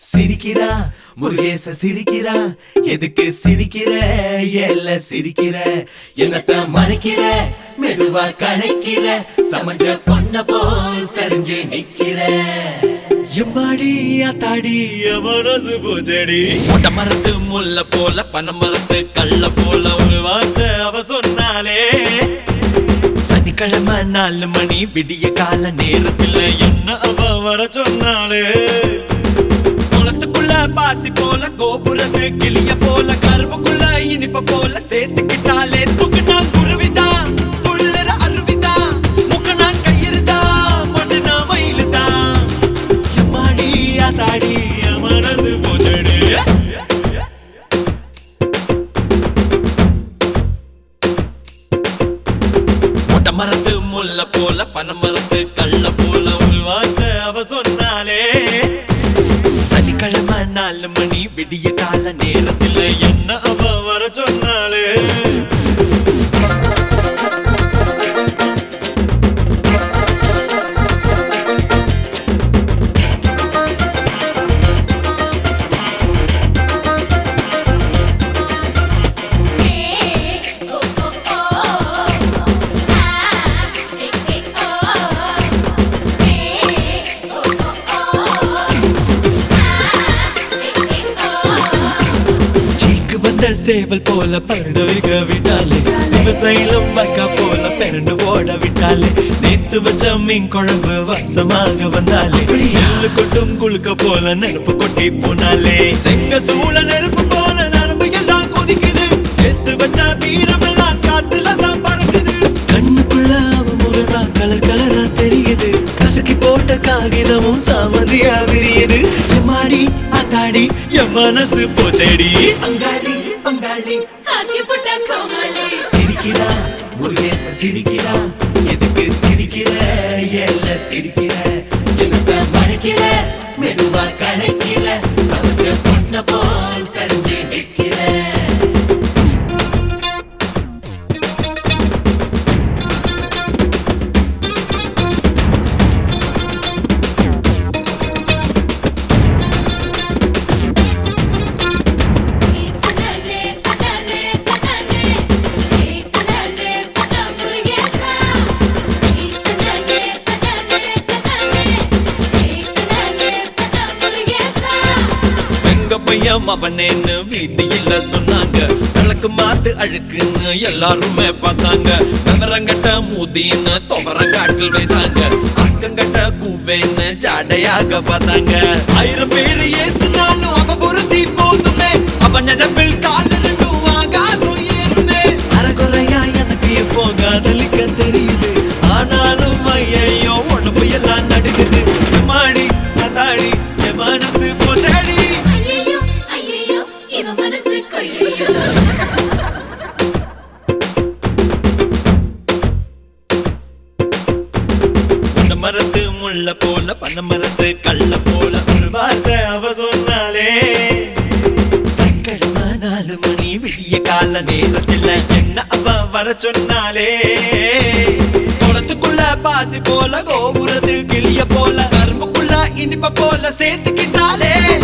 சிரிக்கிறா முருகேச சிரிக்கிறா எதுக்கு சிரிக்கிற ஏல சிரிக்கிற என்னத்த மறைக்கிற மெதுவா கணைக்கிற சமஞ்ச பொண்ண போல் சரிஞ்சு நிக்கிற எம்மாடி ஆத்தாடி என் மனசு பூச்செடி முட்டை மரத்து முல்ல போல பனை மரத்து கள்ள போல ஒரு வார்த்தை அவ சொன்னாலே சனிக்கிழமை நாலு மணி விடிய கால நேரத்துல என்ன அவ வர சொன்னாலே குளத்துக்குள்ள பாசி போல கோபுரத்து கிளிய போல கரும்புக்குள்ள இனிப்ப போல சேர்த்துக்கிட்டாலே துக்குனா குருவிதா துள்ளுற அருவிதா முக்கனா கயிறுதா மொட்டுனா மயிலுதா எம்மாடி ஆத்தாடி என் மனசு போச்சடி மொட்டை மரத்து முல்ல போல பனை மரத்து கள்ள போல ஒரு வார்த்தை அவ சொன்னாலே சனிக்கிழமை நாலு மணி விடிய கால நேரத்துல என்ன அவ வர சொன்னாலே சீக்கு வந்த சேவல் போல படுவிக விட்டாலே சிவசைலம் மக்கா போல பிறண்டு ஓட விட்டாலே நேத்து வச்ச மீன் குழம்பு வாசமாக வந்தாலே எள்ளு கொட்டும் குளுக்க போல நெருப்பு கொட்டி போனாலே செங்க சூழ நெருப்பு போல நரம்பு எல்லாம் கொதிக்குது சேர்த்து வச்ச வீரமெல்லாம் காட்டுல தான் பறக்குது கண்ணுக்குள்ள அவ முகதான் கலர் கலரா தெரியுது கசக்கி போட்ட காகிதமும் சாமதியா விரியுது எம்மாடி ஆத்தாடி என் மனசு போச்சேடி பங்காளி பங்காளி சிரிக்கிறா முருகேச சிரிக்கிறா எதுக்கு சிரிக்கிற ஏல சிரிக்கிற என்னத்த மறைக்கிற மெதுவா கரைக்கிற சமைச்ச பொண்ண போல் சரிஞ்சு நிக்கிற எங்க பையன் அவனேன்னு வீதியில சொன்னாங்க விளக்கு மாத்து அழுக்குன்னு எல்லாருமே பார்த்தாங்க விவரங்கட்ட மூதின்னு துவரங்காட்டில் வைத்தாங்க அக்கங்கட்ட கூவேன்னு ஜாடையாக பார்த்தாங்க ஆயிரம் பேரு ஏசுனாலும் அவன் பொருத்தி போதுமே அவன் நினைப்பில் கால் ரெண்டும் ஆகாசம் ஏறுமே அறகுறையா எனக்கு இப்போ காதலிக்க தெரியுது ஆனாலும் ஐயோ உடம்பு எல்லாம் நடுக்குது மாடி அதாடி என் மனசு போச்சடி மனசு கொய்யோ இந்த மரத்து முள்ள போல பனை மரத்து கள்ள போல ஒரு வார்த்தை அவ சொன்னாலே சங்கடமா நாலு மணி விடிய கால நேரத்தில் என்ன அவ வர சொன்னாலே குளத்துக்குள்ள பாசி போல கோபுரத்து கிளிய போல கரும்புக்குள்ள இனிப்ப போல சேர்த்துக்கிட்டாலே